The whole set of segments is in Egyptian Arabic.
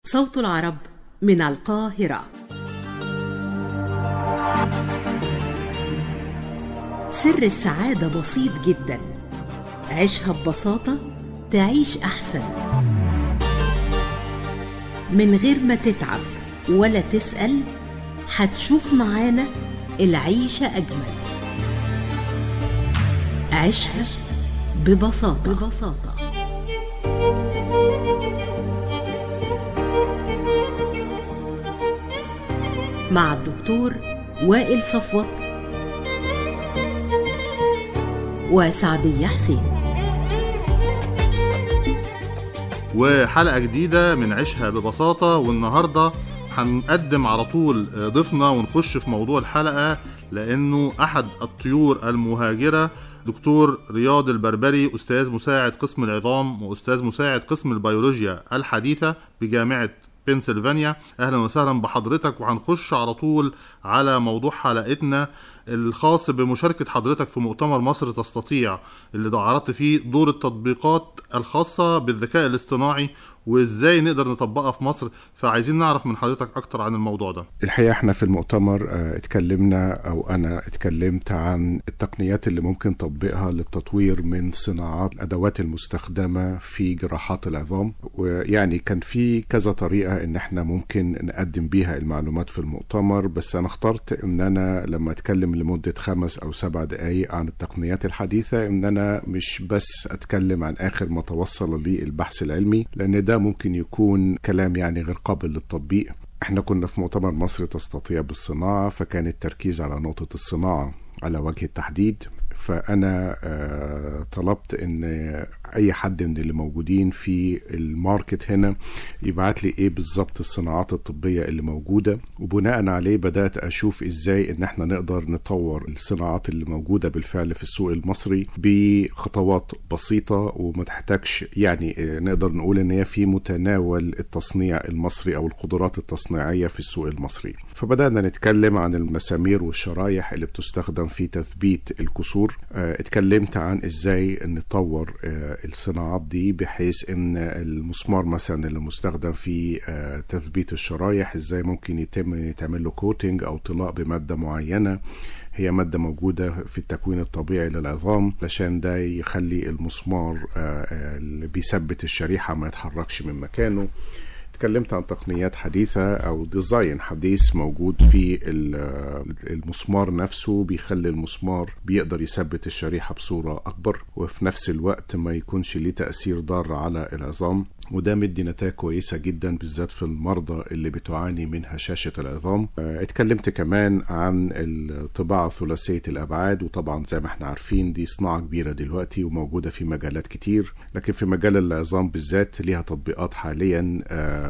صوت العرب من القاهرة سر السعادة بسيط جدا عيشها ببساطة تعيش أحسن من غير ما تتعب ولا تسأل هتشوف معانا العيشة أجمل عيشها ببساطة ببساطة مع الدكتور وائل صفوت وسعدية حسين وحلقة جديدة من عيشها ببساطة والنهاردة هنقدم على طول ضيفنا ونخش في موضوع الحلقة لأنه أحد الطيور المهاجرة دكتور رياض البربري أستاذ مساعد قسم العظام وأستاذ مساعد قسم البيولوجيا الحديثة بجامعة بنسلفانيا اهلا وسهلا بحضرتك وهنخش على طول على موضوع حلقتنا الخاص بمشاركة حضرتك في مؤتمر مصر تستطيع اللي عرضت فيه دور التطبيقات الخاصة بالذكاء الاصطناعي وازاي نقدر نطبقها في مصر فعايزين نعرف من حضرتك اكتر عن الموضوع ده الحقيقه احنا في المؤتمر اه اتكلمنا او انا اتكلمت عن التقنيات اللي ممكن تطبيقها للتطوير من صناعات الادوات المستخدمه في جراحات العظام ويعني كان في كذا طريقه ان احنا ممكن نقدم بيها المعلومات في المؤتمر بس انا اخترت ان انا لما اتكلم لمده خمس او سبع دقائق عن التقنيات الحديثه ان انا مش بس اتكلم عن اخر ما توصل لي البحث العلمي لان ده ممكن يكون كلام يعني غير قابل للتطبيق احنا كنا في مؤتمر مصر تستطيع بالصناعة فكان التركيز على نقطة الصناعة على وجه التحديد فأنا آه طلبت إن أي حد من اللي موجودين في الماركت هنا يبعت لي إيه بالظبط الصناعات الطبية اللي موجودة وبناء عليه بدأت أشوف إزاي إن إحنا نقدر نطور الصناعات اللي موجودة بالفعل في السوق المصري بخطوات بسيطة وما تحتاجش يعني نقدر نقول إن هي في متناول التصنيع المصري أو القدرات التصنيعية في السوق المصري فبدأنا نتكلم عن المسامير والشرايح اللي بتستخدم في تثبيت الكسور اتكلمت عن ازاي نطور الصناعات دي بحيث ان المسمار مثلا اللي مستخدم في تثبيت الشرايح ازاي ممكن يتم يتعمل له كوتنج او طلاء بماده معينه هي مادة موجودة في التكوين الطبيعي للعظام علشان ده يخلي المسمار اللي بيثبت الشريحة ما يتحركش من مكانه اتكلمت عن تقنيات حديثة أو ديزاين حديث موجود في المسمار نفسه بيخلي المسمار بيقدر يثبت الشريحة بصورة أكبر وفي نفس الوقت ما يكونش ليه تأثير ضار على العظام وده مدي نتائج كويسة جدا بالذات في المرضى اللي بتعاني من هشاشة العظام اتكلمت كمان عن الطباعة ثلاثية الأبعاد وطبعا زي ما احنا عارفين دي صناعة كبيرة دلوقتي وموجودة في مجالات كتير لكن في مجال العظام بالذات ليها تطبيقات حاليا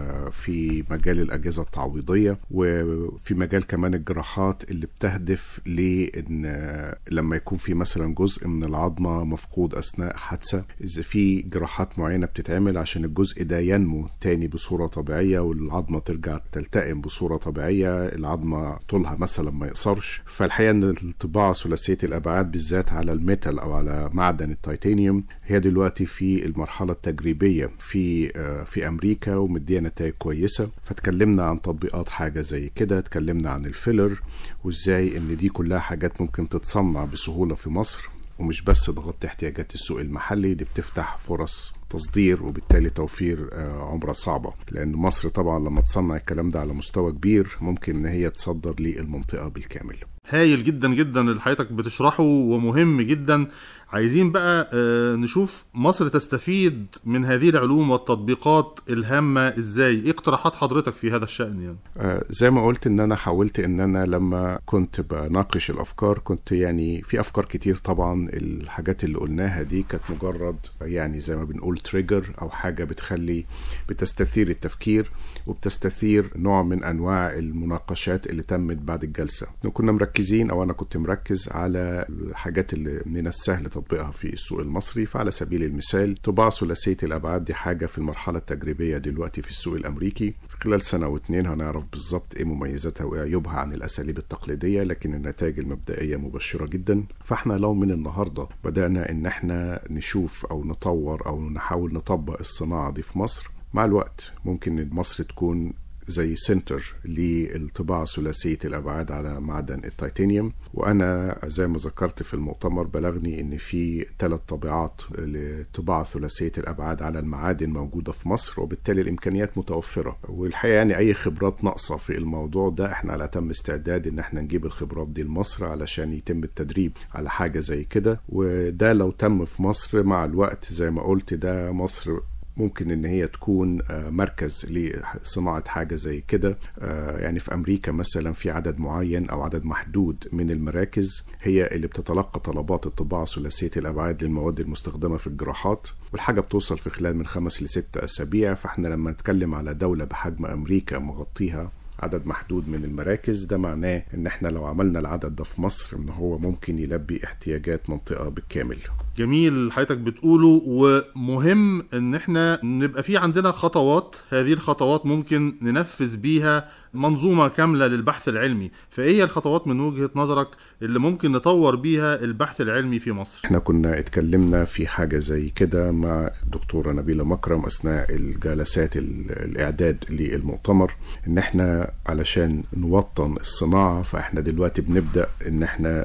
في مجال الأجهزة التعويضية وفي مجال كمان الجراحات اللي بتهدف لأن لما يكون في مثلا جزء من العظمة مفقود أثناء حادثة إذا في جراحات معينة بتتعمل عشان الجزء الجزء ده ينمو تاني بصورة طبيعية والعظمة ترجع تلتئم بصورة طبيعية العظمة طولها مثلا ما يقصرش فالحقيقة ان الطباعة ثلاثية الأبعاد بالذات على الميتال أو على معدن التيتانيوم هي دلوقتي في المرحلة التجريبية في في أمريكا ومدية نتائج كويسة فتكلمنا عن تطبيقات حاجة زي كده اتكلمنا عن الفيلر وازاي ان دي كلها حاجات ممكن تتصنع بسهولة في مصر ومش بس تغطي احتياجات السوق المحلي دي بتفتح فرص تصدير وبالتالي توفير عمرة صعبة لأن مصر طبعا لما تصنع الكلام ده على مستوى كبير ممكن إن هي تصدر للمنطقة بالكامل هايل جدا جدا اللي حضرتك بتشرحه ومهم جدا عايزين بقى نشوف مصر تستفيد من هذه العلوم والتطبيقات الهامة ازاي ايه اقتراحات حضرتك في هذا الشأن يعني آه زي ما قلت ان انا حاولت ان انا لما كنت بناقش الافكار كنت يعني في افكار كتير طبعا الحاجات اللي قلناها دي كانت مجرد يعني زي ما بنقول تريجر او حاجة بتخلي بتستثير التفكير وبتستثير نوع من انواع المناقشات اللي تمت بعد الجلسة كنا مركزين او انا كنت مركز على الحاجات اللي من السهل تطبيقها في السوق المصري فعلى سبيل المثال طباعة ثلاثية الأبعاد دي حاجة في المرحلة التجريبية دلوقتي في السوق الأمريكي في خلال سنة أو اتنين هنعرف بالظبط إيه مميزاتها وإيه عيوبها عن الأساليب التقليدية لكن النتائج المبدئية مبشرة جدا فإحنا لو من النهاردة بدأنا إن إحنا نشوف أو نطور أو نحاول نطبق الصناعة دي في مصر مع الوقت ممكن مصر تكون زي سنتر للطباعة ثلاثية الأبعاد على معدن التيتانيوم وأنا زي ما ذكرت في المؤتمر بلغني إن في ثلاث طبيعات لطباعة ثلاثية الأبعاد على المعادن موجودة في مصر وبالتالي الإمكانيات متوفرة والحقيقة يعني أي خبرات ناقصة في الموضوع ده إحنا على تم استعداد إن إحنا نجيب الخبرات دي لمصر علشان يتم التدريب على حاجة زي كده وده لو تم في مصر مع الوقت زي ما قلت ده مصر ممكن ان هي تكون مركز لصناعه حاجه زي كده يعني في امريكا مثلا في عدد معين او عدد محدود من المراكز هي اللي بتتلقى طلبات الطباعه ثلاثيه الابعاد للمواد المستخدمه في الجراحات والحاجه بتوصل في خلال من خمس لست اسابيع فاحنا لما نتكلم على دوله بحجم امريكا مغطيها عدد محدود من المراكز ده معناه ان احنا لو عملنا العدد ده في مصر ان هو ممكن يلبي احتياجات منطقه بالكامل جميل حضرتك بتقوله ومهم ان احنا نبقى في عندنا خطوات هذه الخطوات ممكن ننفذ بيها منظومه كامله للبحث العلمي فايه هي الخطوات من وجهه نظرك اللي ممكن نطور بيها البحث العلمي في مصر احنا كنا اتكلمنا في حاجه زي كده مع الدكتوره نبيله مكرم اثناء الجلسات الاعداد للمؤتمر ان احنا علشان نوطن الصناعه فاحنا دلوقتي بنبدا ان احنا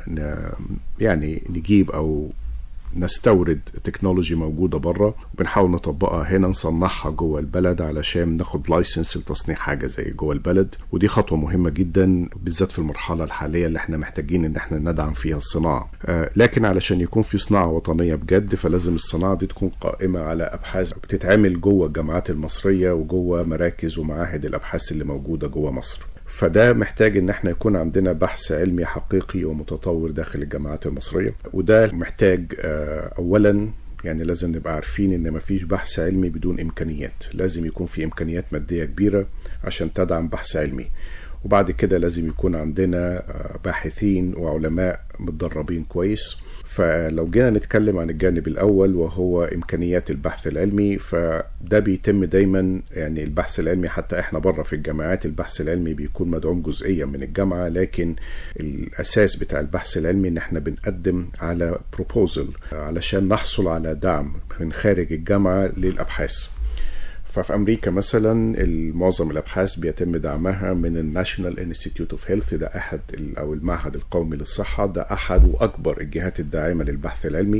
يعني نجيب او نستورد تكنولوجي موجودة بره وبنحاول نطبقها هنا نصنعها جوه البلد علشان ناخد لايسنس لتصنيع حاجة زي جوه البلد ودي خطوة مهمة جدا بالذات في المرحلة الحالية اللي احنا محتاجين ان احنا ندعم فيها الصناعة آه لكن علشان يكون في صناعة وطنية بجد فلازم الصناعة دي تكون قائمة على أبحاث بتتعمل جوه الجامعات المصرية وجوه مراكز ومعاهد الأبحاث اللي موجودة جوه مصر فده محتاج ان احنا يكون عندنا بحث علمي حقيقي ومتطور داخل الجامعات المصريه وده محتاج اولا يعني لازم نبقى عارفين ان مفيش بحث علمي بدون امكانيات لازم يكون في امكانيات ماديه كبيره عشان تدعم بحث علمي وبعد كده لازم يكون عندنا باحثين وعلماء متدربين كويس فلو جينا نتكلم عن الجانب الاول وهو امكانيات البحث العلمي فده بيتم دايما يعني البحث العلمي حتى احنا بره في الجامعات البحث العلمي بيكون مدعوم جزئيا من الجامعه لكن الاساس بتاع البحث العلمي ان احنا بنقدم على بروبوزل علشان نحصل على دعم من خارج الجامعه للابحاث ففي امريكا مثلا معظم الابحاث بيتم دعمها من الناشونال انستيتيوت اوف هيلث ده احد او المعهد القومي للصحه ده احد واكبر الجهات الداعمه للبحث العلمي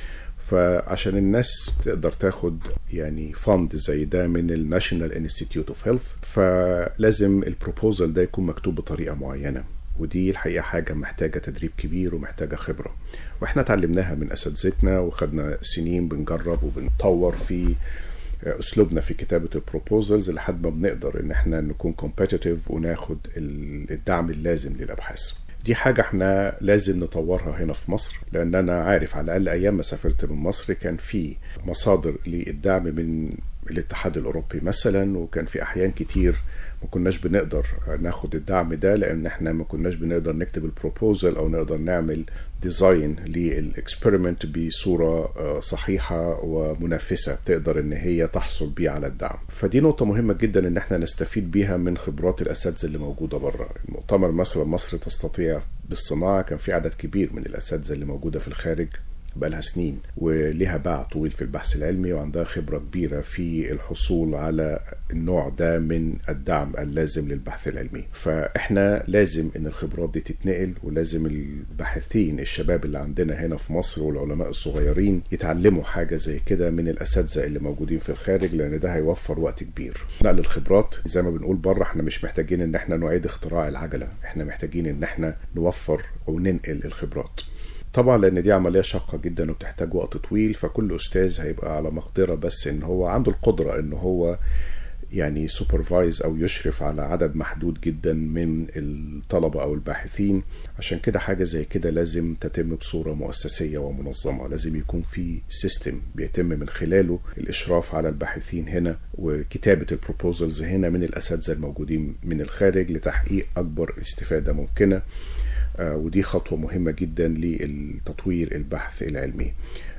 فعشان الناس تقدر تاخد يعني فند زي ده من الناشونال انستيتيوت اوف هيلث فلازم البروبوزل ده يكون مكتوب بطريقه معينه ودي الحقيقه حاجه محتاجه تدريب كبير ومحتاجه خبره واحنا اتعلمناها من اساتذتنا وخدنا سنين بنجرب وبنطور في اسلوبنا في كتابه البروبوزلز لحد ما بنقدر ان احنا نكون كومبيتيتيف وناخد الدعم اللازم للابحاث دي حاجة احنا لازم نطورها هنا في مصر لأن أنا عارف على الأقل أيام ما سافرت من مصر كان في مصادر للدعم من الاتحاد الأوروبي مثلا وكان في أحيان كتير ما كناش بنقدر ناخد الدعم ده لان احنا ما كناش بنقدر نكتب البروبوزل او نقدر نعمل ديزاين للاكسبيرمنت بصوره صحيحه ومنافسه تقدر ان هي تحصل بيه على الدعم فدي نقطه مهمه جدا ان احنا نستفيد بيها من خبرات الاساتذه اللي موجوده بره المؤتمر مثلا مصر تستطيع بالصناعه كان في عدد كبير من الاساتذه اللي موجوده في الخارج بقالها سنين ولها باع طويل في البحث العلمي وعندها خبرة كبيرة في الحصول على النوع ده من الدعم اللازم للبحث العلمي فإحنا لازم إن الخبرات دي تتنقل ولازم الباحثين الشباب اللي عندنا هنا في مصر والعلماء الصغيرين يتعلموا حاجة زي كده من الأساتذة اللي موجودين في الخارج لأن ده هيوفر وقت كبير نقل الخبرات زي ما بنقول بره احنا مش محتاجين إن احنا نعيد اختراع العجلة احنا محتاجين إن احنا نوفر أو ننقل الخبرات طبعا لان دي عمليه شاقه جدا وبتحتاج وقت طويل فكل استاذ هيبقى على مقدره بس ان هو عنده القدره ان هو يعني سوبرفايز او يشرف على عدد محدود جدا من الطلبه او الباحثين عشان كده حاجه زي كده لازم تتم بصوره مؤسسيه ومنظمه لازم يكون في سيستم بيتم من خلاله الاشراف على الباحثين هنا وكتابه البروبوزلز هنا من الاساتذه الموجودين من الخارج لتحقيق اكبر استفاده ممكنه ودي خطوة مهمة جدا لتطوير البحث العلمي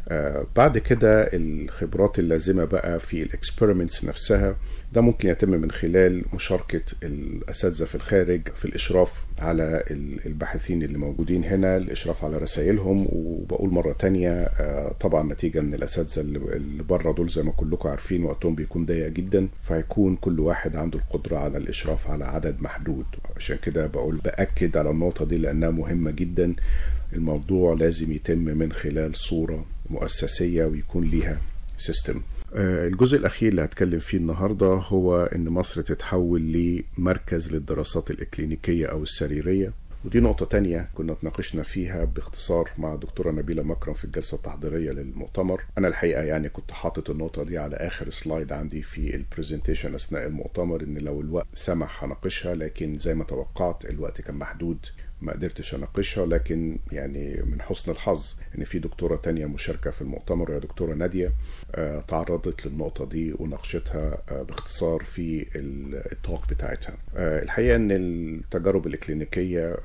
آه بعد كده الخبرات اللازمة بقى في الاكسبيرمنتس نفسها ده ممكن يتم من خلال مشاركة الأساتذة في الخارج في الإشراف على الباحثين اللي موجودين هنا الإشراف على رسائلهم وبقول مرة تانية آه طبعا نتيجة أن الأساتذة اللي بره دول زي ما كلكم عارفين وقتهم بيكون ضيق جدا فهيكون كل واحد عنده القدرة على الإشراف على عدد محدود عشان كده بقول بأكد على النقطة دي لأنها مهمة جدا الموضوع لازم يتم من خلال صورة مؤسسية ويكون ليها سيستم الجزء الأخير اللي هتكلم فيه النهاردة هو إن مصر تتحول لمركز للدراسات الإكلينيكية أو السريرية ودي نقطة تانية كنا اتناقشنا فيها باختصار مع الدكتورة نبيلة مكرم في الجلسة التحضيرية للمؤتمر أنا الحقيقة يعني كنت حاطط النقطة دي على آخر سلايد عندي في البرزنتيشن أثناء المؤتمر إن لو الوقت سمح هناقشها لكن زي ما توقعت الوقت كان محدود ما قدرتش اناقشها لكن يعني من حسن الحظ ان في دكتوره تانية مشاركه في المؤتمر يا دكتوره ناديه آه تعرضت للنقطه دي وناقشتها آه باختصار في التوك بتاعتها آه الحقيقه ان التجارب الاكلينيكيه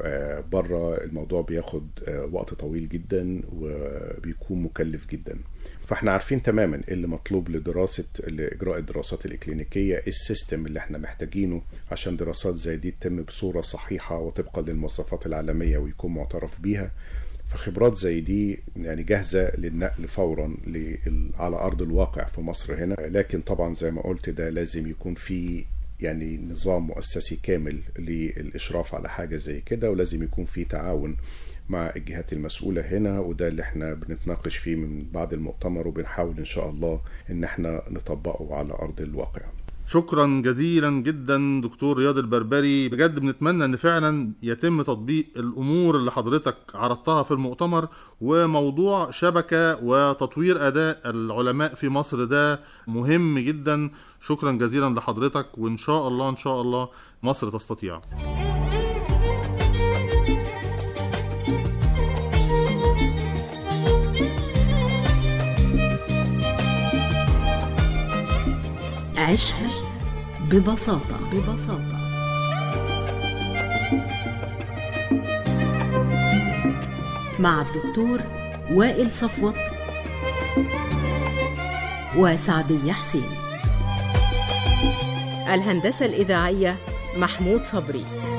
بره الموضوع بياخد وقت طويل جدا وبيكون مكلف جدا فاحنا عارفين تماما اللي مطلوب لدراسه لاجراء الدراسات الاكلينيكيه السيستم اللي احنا محتاجينه عشان دراسات زي دي تتم بصوره صحيحه وطبقا للمواصفات العالميه ويكون معترف بيها فخبرات زي دي يعني جاهزه للنقل فورا على ارض الواقع في مصر هنا لكن طبعا زي ما قلت ده لازم يكون في يعني نظام مؤسسي كامل للاشراف على حاجه زي كده ولازم يكون في تعاون مع الجهات المسؤولة هنا وده اللي احنا بنتناقش فيه من بعد المؤتمر وبنحاول ان شاء الله ان احنا نطبقه على ارض الواقع شكرا جزيلا جدا دكتور رياض البربري بجد بنتمنى ان فعلا يتم تطبيق الامور اللي حضرتك عرضتها في المؤتمر وموضوع شبكه وتطوير اداء العلماء في مصر ده مهم جدا شكرا جزيلا لحضرتك وان شاء الله ان شاء الله مصر تستطيع عيشها ببساطة ببساطة مع الدكتور وائل صفوت وسعدية حسين الهندسة الإذاعية محمود صبري